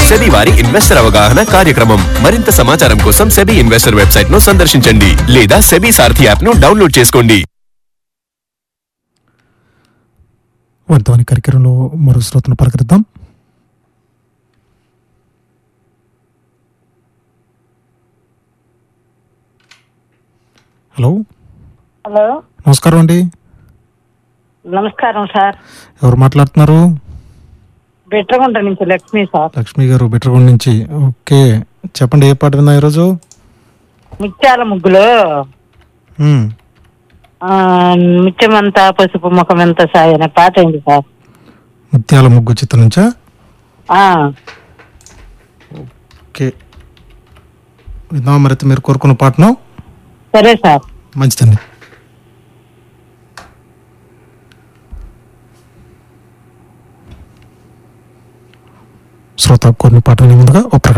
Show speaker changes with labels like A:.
A: SEBI వారి investor అవగాహన కార్యక్రమం మరింత సమాచారం కోసం సెబీ ఇన్వెస్టర్ వెబ్సైట్ ను సందర్శించండి లేదా సెబీ సారథి యాప్ ను డౌన్లోడ్ చేసుకోండి
B: వర్ధవాని కార్యక్రమంలో మరో శ్రోతను పలకరిద్దాం హలో
C: హలో
B: నమస్కారం అండి
C: నమస్కారం సార్
B: ఎవరు మాట్లాడుతున్నారు
C: బిట్రగుంట నుంచి లక్ష్మి సార్
B: లక్ష్మి గారు బిట్రగూడ నుంచి ఓకే చెప్పండి ఏ పాట విన్నా ఈరోజు
C: ముత్యాల ముగ్గులు
B: మ్మ్.
C: ఆ, ముత్యమంతా పసుపు ముఖమెంత సాయి అనే పాట అయింది సార్
B: ముత్యాల ముగ్గు చిత్రం నుంచా
C: ఆ,
B: ఓకే విందాం మరి అయితే మీరు కోరుకున్న పాటను
C: సరే సార్
B: మంచిదండి శ్రోత కొన్ని పాటలు ముందుగా ఒక ప్రకటన